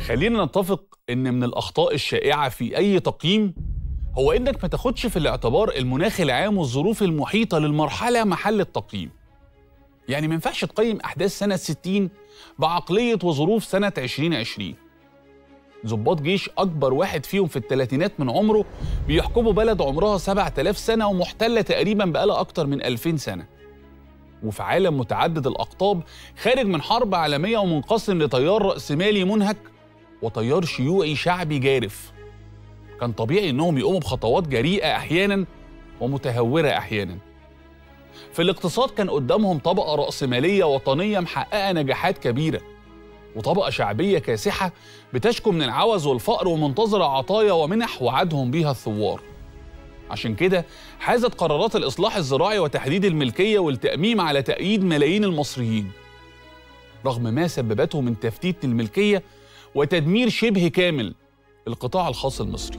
خلينا نتفق ان من الاخطاء الشائعه في اي تقييم هو انك ما تاخدش في الاعتبار المناخ العام والظروف المحيطه للمرحله محل التقييم يعني ما ينفعش تقيم احداث سنه 60 بعقليه وظروف سنه 2020 ضباط جيش اكبر واحد فيهم في الثلاثينات من عمره بيحكموا بلد عمرها 7000 سنه ومحتله تقريبا بقالها اكتر من 2000 سنه وفي عالم متعدد الاقطاب خارج من حرب عالميه ومنقسم لتيار راسمالي منهك وتيار شيوعي شعبي جارف كان طبيعي انهم يقوموا بخطوات جريئه احيانا ومتهوره احيانا في الاقتصاد كان قدامهم طبقه راسماليه وطنيه محققه نجاحات كبيره وطبقه شعبيه كاسحه بتشكو من العوز والفقر ومنتظره عطايا ومنح وعدهم بيها الثوار عشان كده حازت قرارات الإصلاح الزراعي وتحديد الملكية والتأميم على تأييد ملايين المصريين رغم ما سببته من تفتيت الملكية وتدمير شبه كامل القطاع الخاص المصري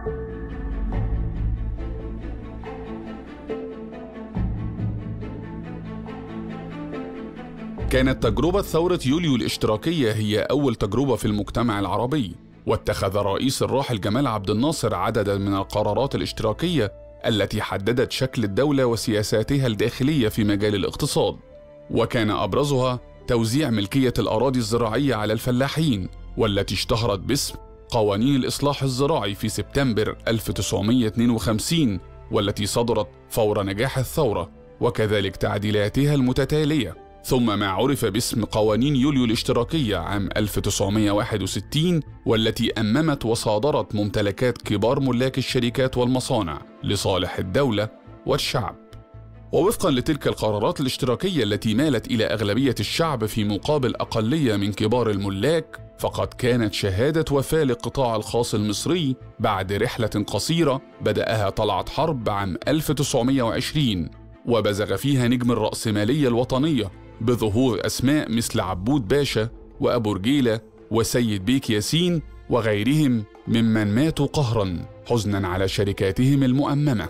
كانت تجربة ثورة يوليو الاشتراكية هي أول تجربة في المجتمع العربي واتخذ رئيس الراحل جمال عبد الناصر عددا من القرارات الاشتراكيه التي حددت شكل الدوله وسياساتها الداخليه في مجال الاقتصاد وكان ابرزها توزيع ملكيه الاراضي الزراعيه على الفلاحين والتي اشتهرت باسم قوانين الاصلاح الزراعي في سبتمبر 1952 والتي صدرت فور نجاح الثوره وكذلك تعديلاتها المتتاليه ثم ما عرف باسم قوانين يوليو الاشتراكية عام 1961 والتي أممت وصادرت ممتلكات كبار ملاك الشركات والمصانع لصالح الدولة والشعب. ووفقا لتلك القرارات الاشتراكية التي مالت إلى أغلبية الشعب في مقابل أقلية من كبار الملاك فقد كانت شهادة وفاة للقطاع الخاص المصري بعد رحلة قصيرة بدأها طلعت حرب عام 1920 وبزغ فيها نجم الرأسمالية الوطنية بظهور أسماء مثل عبود باشا وأبو رجيلة وسيد بيك ياسين وغيرهم ممن ماتوا قهرا حزنا على شركاتهم المؤممة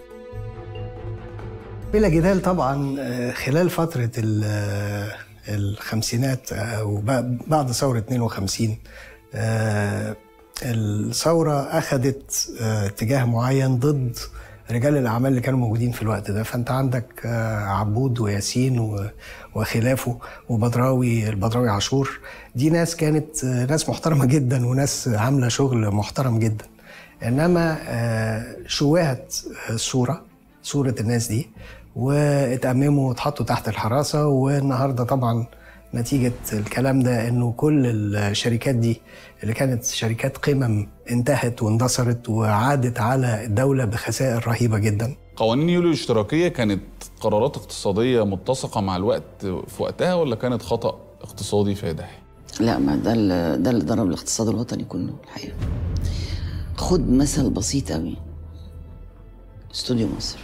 بلا جدال طبعا خلال فترة الخمسينات وبعد ثورة 52 الثورة أخذت اتجاه معين ضد رجال الاعمال اللي كانوا موجودين في الوقت ده فانت عندك عبود وياسين وخلافه وبدراوي البدراوي عاشور دي ناس كانت ناس محترمه جدا وناس عامله شغل محترم جدا انما شوهت الصوره صوره الناس دي واتأمموا واتحطوا تحت الحراسه والنهارده طبعا نتيجة الكلام ده انه كل الشركات دي اللي كانت شركات قمم انتهت واندثرت وعادت على الدولة بخسائر رهيبة جدا قوانين يوليو الاشتراكية كانت قرارات اقتصادية متسقة مع الوقت في وقتها ولا كانت خطأ اقتصادي فادح؟ لا ما ده اللي ده اللي ضرب الاقتصاد الوطني كله الحقيقة خد مثل بسيط قوي استوديو مصر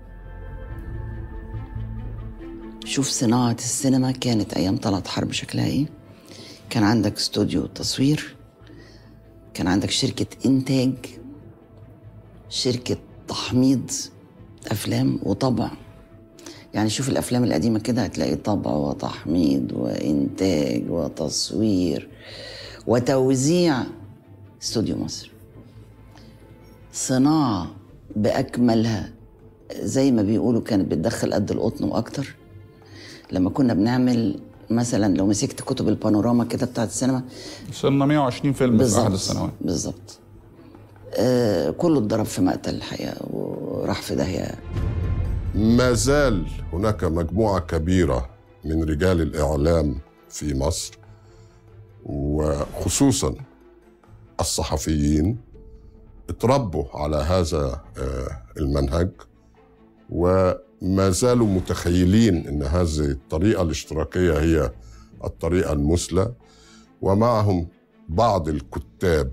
شوف صناعة السينما كانت أيام طلعت حرب شكلها إيه كان عندك استوديو تصوير كان عندك شركة إنتاج شركة تحميض أفلام وطبع يعني شوف الأفلام القديمة كده هتلاقي طبع وتحميض وإنتاج وتصوير وتوزيع استوديو مصر صناعة بأكملها زي ما بيقولوا كانت بتدخل قد القطن وأكتر لما كنا بنعمل مثلا لو مسكت كتب البانوراما كده بتاعت السينما وصلنا 120 فيلم في احد السنوات بالظبط آه كله اتضرب في مقتل الحقيقه وراح في داهيه ما زال هناك مجموعه كبيره من رجال الاعلام في مصر وخصوصا الصحفيين اتربوا على هذا المنهج وما زالوا متخيلين ان هذه الطريقه الاشتراكيه هي الطريقه المثلى ومعهم بعض الكتاب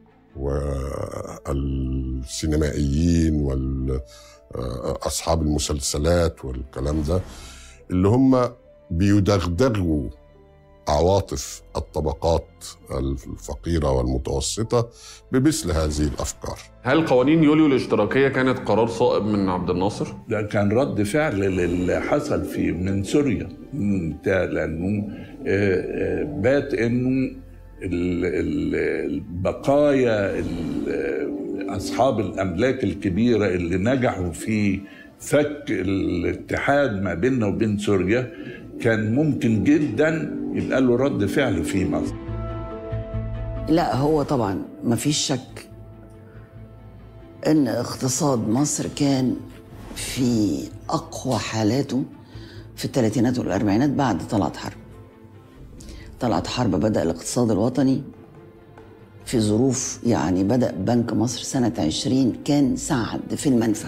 والسينمائيين واصحاب المسلسلات والكلام ده اللي هم بيدغدغوا عواطف الطبقات الفقيره والمتوسطه بمثل هذه الافكار. هل قوانين يوليو الاشتراكيه كانت قرار صائب من عبد الناصر؟ ده كان رد فعل للي حصل في من سوريا بتاع لانه بات انه ال- ال- البقايا ال- اصحاب الاملاك الكبيره اللي نجحوا في فك الاتحاد ما بيننا وبين سوريا كان ممكن جدا يبقى له رد فعل في مصر لا هو طبعا ما فيش شك ان اقتصاد مصر كان في اقوى حالاته في الثلاثينات والاربعينات بعد طلعت حرب طلعت حرب بدا الاقتصاد الوطني في ظروف يعني بدا بنك مصر سنه 20 كان سعد في المنفى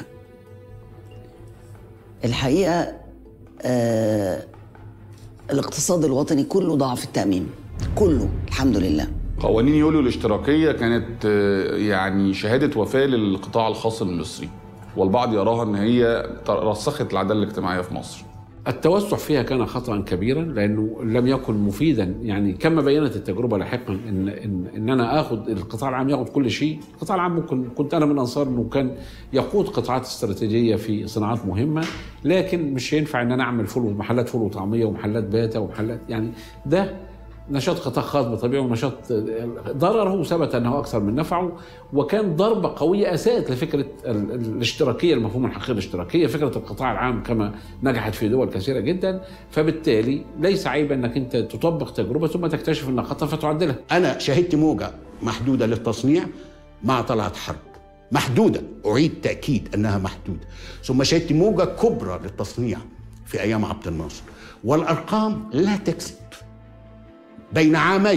الحقيقه آه الاقتصاد الوطني كله ضعف التامين كله الحمد لله قوانين يوليو الاشتراكية كانت آه، يعني شهادة وفاة للقطاع الخاص المصري والبعض يراها ان هي رسخت العدالة الاجتماعية في مصر التوسع فيها كان خطأ كبيرا لأنه لم يكن مفيدا يعني كما بينت التجربة لاحقا إن, إن, إن أنا آخذ القطاع العام ياخذ كل شيء القطاع العام ممكن كنت أنا من أنصار أنه كان يقود قطاعات استراتيجية في صناعات مهمة لكن مش ينفع إن أنا أعمل فول محلات فول وطعمية ومحلات باتا ومحلات يعني ده نشاط قطاع خاص بطبيعه ونشاط ضرره ثبت انه اكثر من نفعه وكان ضربه قويه اساءت لفكره ال- ال- الاشتراكيه المفهوم الحقيقي الاشتراكيه فكره القطاع العام كما نجحت في دول كثيره جدا فبالتالي ليس عيبا انك انت تطبق تجربه ثم تكتشف انها خطا فتعدلها أنا شهدت موجة محدودة للتصنيع مع طلعت حرب محدودة أعيد تأكيد أنها محدودة ثم شهدت موجة كبرى للتصنيع في أيام عبد الناصر والأرقام لا تكذب بين عامي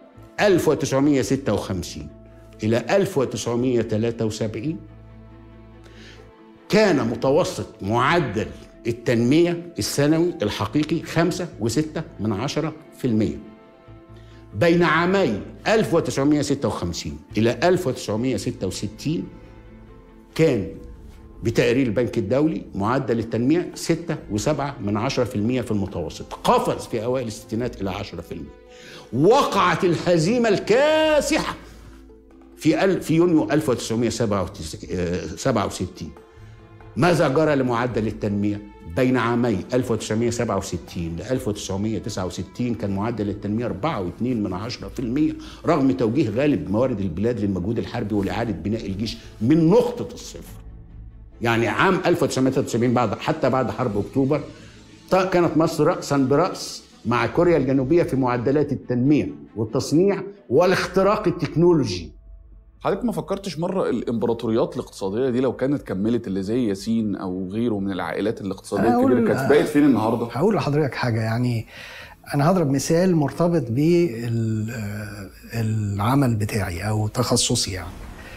1956 إلى 1973 كان متوسط معدل التنمية السنوي الحقيقي خمسة وستة من عشرة في المية بين عامي 1956 إلى 1966 كان بتقرير البنك الدولي معدل التنمية 6 و7 من 10% في المتوسط قفز في أوائل الستينات إلى 10% وقعت الهزيمة الكاسحة في ال- في يونيو 1967 ماذا جرى لمعدل التنمية؟ بين عامي 1967 ل 1969 كان معدل التنمية 4.2 من 10% رغم توجيه غالب موارد البلاد للمجهود الحربي ولإعادة بناء الجيش من نقطة الصفر. يعني عام 1973 بعد حتى بعد حرب أكتوبر ط- كانت مصر رأسا برأس مع كوريا الجنوبية في معدلات التنمية والتصنيع والاختراق التكنولوجي حضرتك ما فكرتش مرة الامبراطوريات الاقتصادية دي لو كانت كملت اللي زي ياسين او غيره من العائلات الاقتصادية أقول- الكبيرة كانت بقت فين النهاردة؟ هقول لحضرتك حاجه يعني انا هضرب مثال مرتبط بالعمل بتاعي او تخصصي يعني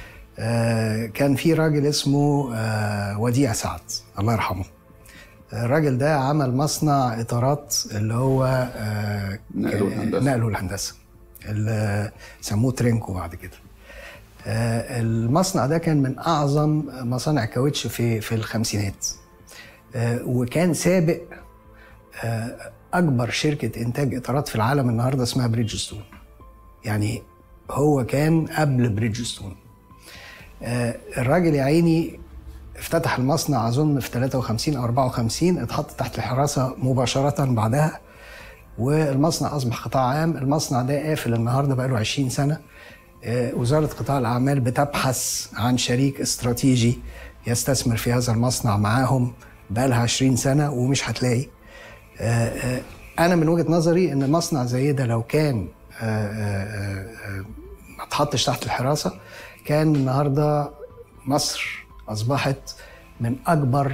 آه، كان في راجل اسمه آه، وديع سعد الله يرحمه الراجل ده عمل مصنع اطارات اللي هو آه، نقل والهندسة. نقل والهندسه اللي سموه ترينكو بعد كده آه، المصنع ده كان من اعظم مصانع الكاوتش في في الخمسينات آه، وكان سابق آه، اكبر شركه انتاج اطارات في العالم النهارده اسمها بريدجستون يعني هو كان قبل بريدجستون آه، الراجل يا عيني افتتح المصنع اظن في 53 او 54 اتحط تحت الحراسه مباشره بعدها والمصنع اصبح قطاع عام المصنع ده قافل النهارده بقاله 20 سنه آه، وزاره قطاع الاعمال بتبحث عن شريك استراتيجي يستثمر في هذا المصنع معاهم بقالها 20 سنه ومش هتلاقي آه، آه، انا من وجهه نظري ان مصنع زي ده لو كان آه، آه، آه، ما اتحطش تحت الحراسه كان النهارده مصر اصبحت من اكبر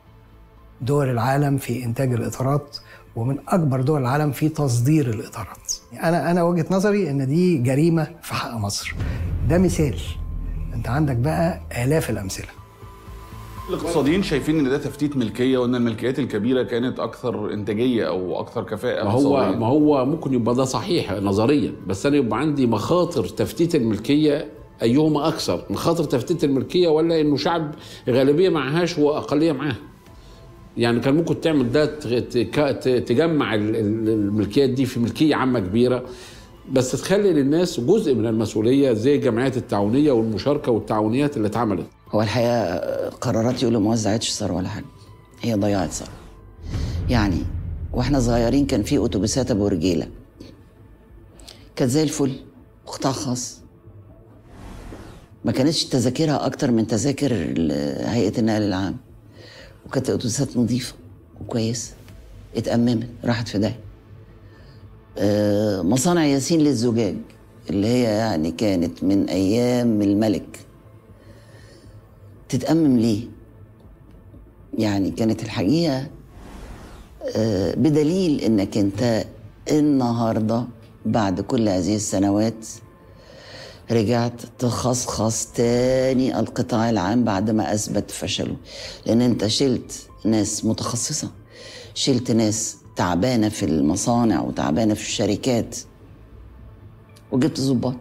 دول العالم في انتاج الاطارات ومن اكبر دول العالم في تصدير الاطارات انا انا وجهه نظري ان دي جريمه في حق مصر ده مثال انت عندك بقى الاف الامثله الاقتصاديين شايفين ان ده تفتيت ملكية وان الملكيات الكبيرة كانت اكثر انتاجية او اكثر كفاءة ما هو اقتصادية. ما هو ممكن يبقى ده صحيح نظريا بس انا يبقى عندي مخاطر تفتيت الملكيه ايهما اكثر مخاطر تفتيت الملكيه ولا انه شعب غالبيه معهاش واقليه معاه يعني كان ممكن تعمل ده ت- ت- ت- تجمع ال- ال- الملكيات دي في ملكيه عامه كبيره بس تخلي للناس جزء من المسؤوليه زي الجمعيات التعاونيه والمشاركه والتعاونيات اللي اتعملت هو الحقيقه قرارات يقولوا ما وزعتش ثروه ولا حاجه هي ضيعت ثروه يعني واحنا صغيرين كان في اتوبيسات ابو رجيله كانت زي الفل قطاع خاص ما كانتش تذاكرها اكتر من تذاكر ال- هيئه النقل العام وكانت الاتوبيسات نظيفه وكويسه اتأممت راحت في داهيه آه، مصانع ياسين للزجاج اللي هي يعني كانت من ايام الملك تتأمم ليه يعني كانت الحقيقه آه، بدليل انك انت النهارده بعد كل هذه السنوات رجعت تخصخص تاني القطاع العام بعد ما اثبت فشله لان انت شلت ناس متخصصه شلت ناس تعبانه في المصانع وتعبانه في الشركات وجبت ظباط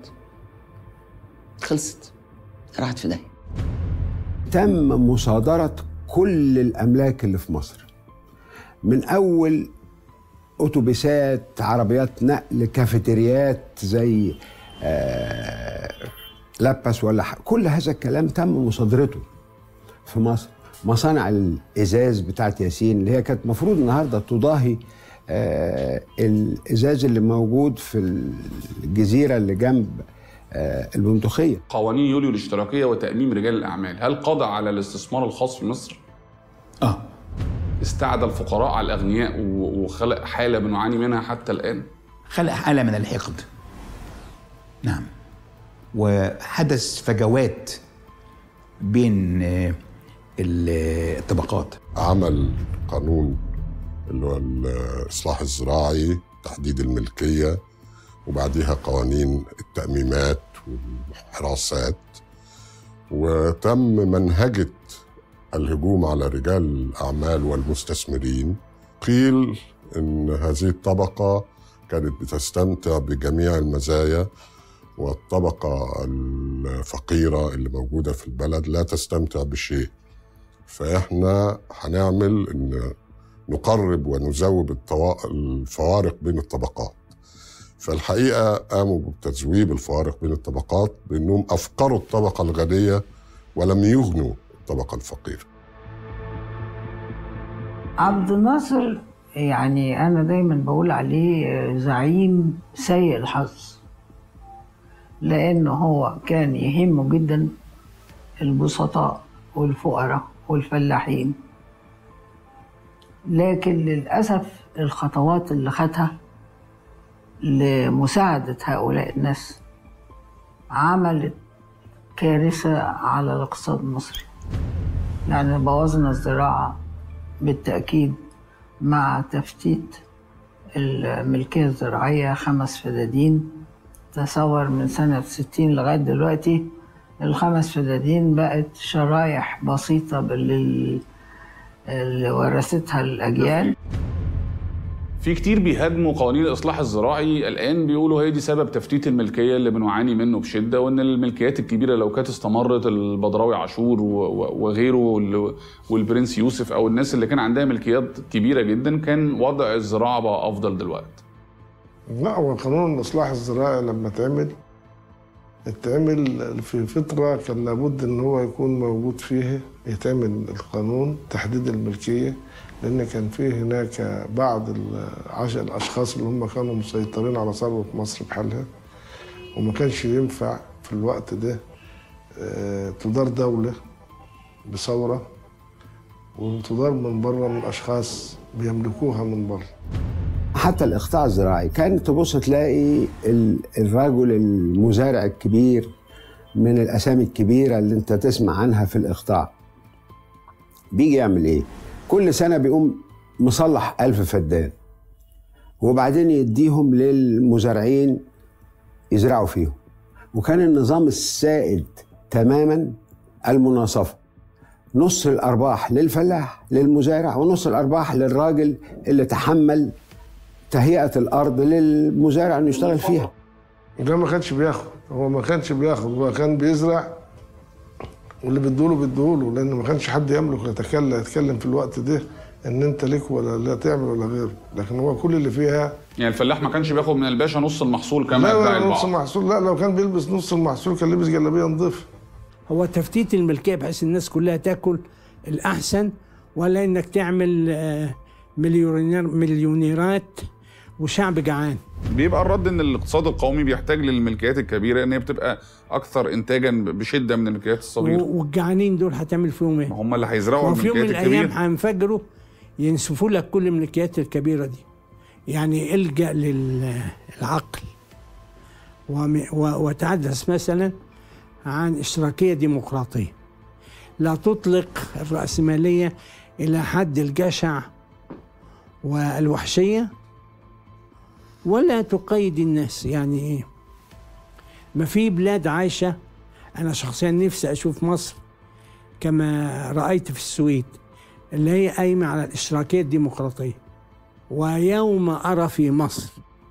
خلصت راحت في داهيه تم مصادرة كل الأملاك اللي في مصر من أول أتوبيسات عربيات نقل كافيتريات زي آه لابس ولا ح- كل هذا الكلام تم مصادرته في مصر مصانع الإزاز بتاعت ياسين اللي هي كانت مفروض النهاردة تضاهي آه الإزاز اللي موجود في الجزيرة اللي جنب آه البندقية قوانين يوليو الاشتراكية وتأميم رجال الأعمال هل قضى على الاستثمار الخاص في مصر؟ اه استعدى الفقراء على الأغنياء و- وخلق حالة بنعاني منها حتى الآن خلق حالة من الحقد نعم وحدث فجوات بين آه، ال- الطبقات عمل قانون اللي هو الإصلاح الزراعي تحديد الملكية وبعديها قوانين التأميمات والحراسات وتم منهجة الهجوم على رجال الأعمال والمستثمرين قيل إن هذه الطبقة كانت بتستمتع بجميع المزايا والطبقة الفقيرة اللي موجودة في البلد لا تستمتع بشيء فإحنا هنعمل إن نقرب ونذوب الطوا- الفوارق بين الطبقات فالحقيقة قاموا بتذويب الفوارق بين الطبقات بأنهم أفقروا الطبقة الغنية ولم يغنوا الطبقة الفقيرة عبد الناصر يعني أنا دايما بقول عليه زعيم سيء الحظ لأنه هو كان يهمه جدا البسطاء والفقراء والفلاحين لكن للأسف الخطوات اللي خدها لمساعدة هؤلاء الناس عملت كارثة على الاقتصاد المصري يعني بوظنا الزراعة بالتأكيد مع تفتيت الملكية الزراعية خمس فدادين تصور من سنة ستين لغاية دلوقتي الخمس فدادين بقت شرايح بسيطة باللي اللي ورثتها الأجيال في كتير بيهاجموا قوانين الاصلاح الزراعي الان بيقولوا هي دي سبب تفتيت الملكيه اللي بنعاني منه بشده وان الملكيات الكبيره لو كانت استمرت البدراوي عاشور و- و- وغيره وال- والبرنس يوسف او الناس اللي كان عندها ملكيات كبيره جدا كان وضع الزراعه بقى افضل دلوقتي لا هو قانون الاصلاح الزراعي لما اتعمل اتعمل في فترة كان لابد ان هو يكون موجود فيه يتعمل القانون تحديد الملكية لان كان في هناك بعض العش- الاشخاص اللي هم كانوا مسيطرين على ثروة مصر بحالها وما كانش ينفع في الوقت ده آه، تدار دولة بثورة وتدار من بره من اشخاص بيملكوها من بره حتى الاقطاع الزراعي كان تبص تلاقي ال- الرجل المزارع الكبير من الاسامي الكبيره اللي انت تسمع عنها في الاقطاع بيجي يعمل ايه كل سنه بيقوم مصلح ألف فدان وبعدين يديهم للمزارعين يزرعوا فيهم وكان النظام السائد تماما المناصفه نص الارباح للفلاح للمزارع ونص الارباح للراجل اللي تحمل تهيئه الارض للمزارع انه يشتغل فيها ده ما كانش بياخد هو ما كانش بياخد هو كان بيزرع واللي بيدوله بيدوله لان ما كانش حد يملك يتكلم يتكلم في الوقت ده ان انت ليك ولا لا تعمل ولا غيره لكن هو كل اللي فيها يعني الفلاح ما كانش بياخد من الباشا نص المحصول كما لا يدعي لا نص البعض المحصول لا لو كان بيلبس نص المحصول كان لبس جلابيه نظيفه هو تفتيت الملكيه بحيث الناس كلها تاكل الاحسن ولا انك تعمل آه، مليونير مليونيرات وشعب جعان بيبقى الرد ان الاقتصاد القومي بيحتاج للملكيات الكبيره ان هي بتبقى اكثر انتاجا بشده من الملكيات الصغيره و- والجعانين دول هتعمل فيهم ايه؟ هم اللي هيزرعوا وفي يوم من الملكيات الايام الكبيره هينفجروا ينسفوا لك كل الملكيات الكبيره دي يعني الجا للعقل وم- و- وتحدث مثلا عن اشتراكيه ديمقراطيه لا تطلق الراسماليه الى حد الجشع والوحشيه ولا تقيد الناس يعني ايه ما في بلاد عايشه انا شخصيا نفسي اشوف مصر كما رأيت في السويد اللي هي قايمة على الاشتراكية الديمقراطية ويوم أرى في مصر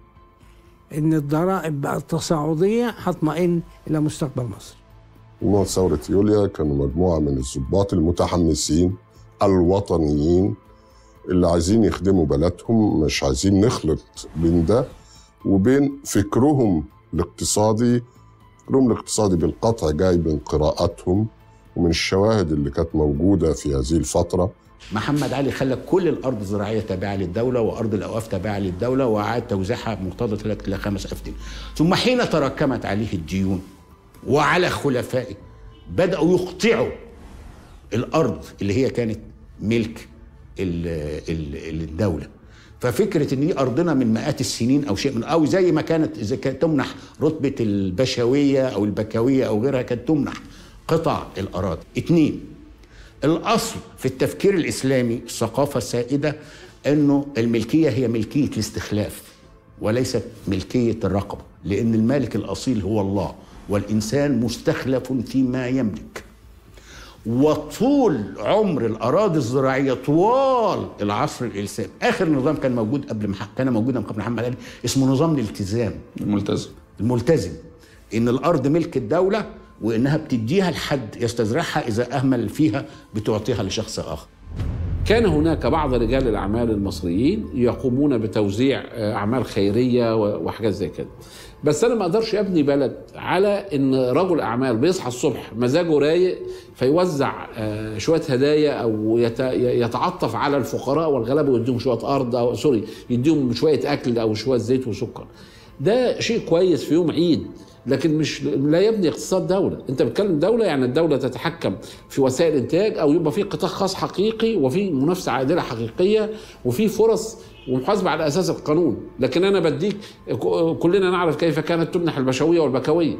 إن الضرائب بقت تصاعدية هطمئن إلى مستقبل مصر جموع ثورة يوليا كانوا مجموعة من الضباط المتحمسين الوطنيين اللي عايزين يخدموا بلدهم مش عايزين نخلط بين ده وبين فكرهم الاقتصادي فكرهم الاقتصادي بالقطع جاي من قراءاتهم ومن الشواهد اللي كانت موجودة في هذه الفترة محمد علي خلى كل الارض الزراعيه تابعه للدوله وارض الاوقاف تابعه للدوله واعاد توزيعها بمقتضى ثلاث الى خمس افتين ثم حين تراكمت عليه الديون وعلى خلفائه بداوا يقطعوا الارض اللي هي كانت ملك ال- ال- الدوله ففكره ان دي ارضنا من مئات السنين او شيء من او زي ما كانت اذا كانت تمنح رتبه البشويه او البكويه او غيرها كانت تمنح قطع الاراضي اتنين الاصل في التفكير الاسلامي الثقافه السائده انه الملكيه هي ملكيه الاستخلاف وليست ملكيه الرقبه لان المالك الاصيل هو الله والانسان مستخلف فيما يملك وطول عمر الاراضي الزراعيه طوال العصر الاسلامي اخر نظام كان موجود قبل مح... كان موجودا قبل محمد علي اسمه نظام الالتزام الملتزم الملتزم ان الارض ملك الدوله وانها بتديها لحد يستزرعها اذا اهمل فيها بتعطيها لشخص اخر كان هناك بعض رجال الاعمال المصريين يقومون بتوزيع آه، اعمال خيريه و- وحاجات زي كده بس انا ما اقدرش ابني بلد على ان رجل اعمال بيصحى الصبح مزاجه رايق فيوزع آه، شويه هدايا او يت- يتعطف على الفقراء والغلابه ويديهم شويه ارض او سوري يديهم شويه اكل او شويه زيت وسكر ده شيء كويس في يوم عيد لكن مش لا يبني اقتصاد دوله انت بتتكلم دوله يعني الدوله تتحكم في وسائل انتاج او يبقى في قطاع خاص حقيقي وفي منافسه عادله حقيقيه وفي فرص ومحاسبه على اساس القانون لكن انا بديك ك- كلنا نعرف كيف كانت تمنح البشويه والبكويه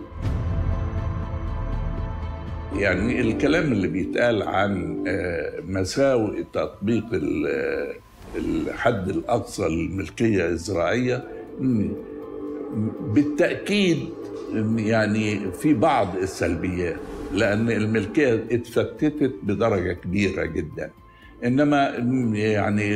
يعني الكلام اللي بيتقال عن آه، مساوئ تطبيق ال- آه، الحد الأقصى للملكية الزراعية مم، بالتأكيد يعني في بعض السلبيات لأن الملكية اتفتتت بدرجة كبيرة جدا إنما يعني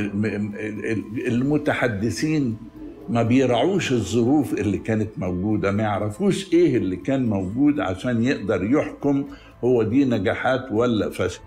المتحدثين ما بيرعوش الظروف اللي كانت موجودة ما يعرفوش إيه اللي كان موجود عشان يقدر يحكم هو دي نجاحات ولا فشل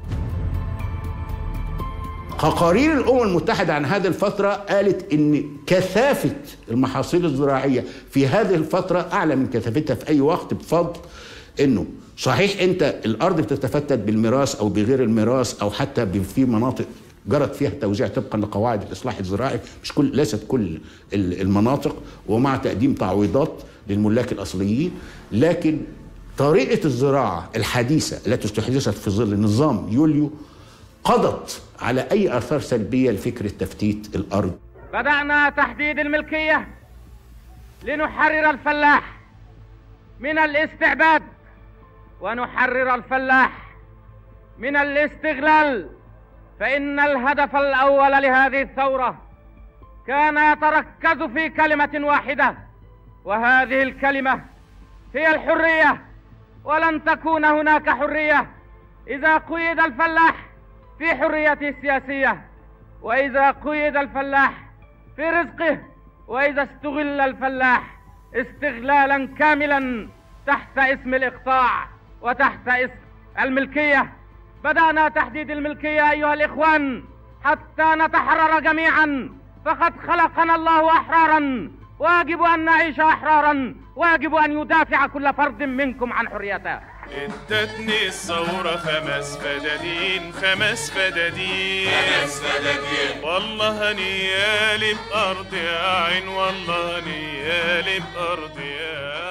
تقارير الامم المتحده عن هذه الفتره قالت ان كثافه المحاصيل الزراعيه في هذه الفتره اعلى من كثافتها في اي وقت بفضل انه صحيح انت الارض بتتفتت بالميراث او بغير الميراث او حتى ب- في مناطق جرت فيها توزيع طبقا لقواعد الاصلاح الزراعي مش كل ليست كل ال- المناطق ومع تقديم تعويضات للملاك الاصليين لكن طريقه الزراعه الحديثه التي استحدثت في ظل نظام يوليو قضت على اي اثار سلبيه لفكره تفتيت الارض بدأنا تحديد الملكية لنحرر الفلاح من الاستعباد ونحرر الفلاح من الاستغلال فإن الهدف الأول لهذه الثورة كان يتركز في كلمة واحدة وهذه الكلمة هي الحرية ولن تكون هناك حرية إذا قيد الفلاح في حريته السياسية وإذا قيد الفلاح في رزقه وإذا استغل الفلاح استغلالا كاملا تحت اسم الإقطاع وتحت اسم الملكية بدأنا تحديد الملكية أيها الإخوان حتى نتحرر جميعا فقد خلقنا الله أحرارا ويجب أن نعيش أحرارا ويجب أن يدافع كل فرد منكم عن حريته ادتني الثورة خمس فدادين خمس فدادين خمس فدادين. والله هنيالي بأرض يا عين والله هنيالي بأرض يا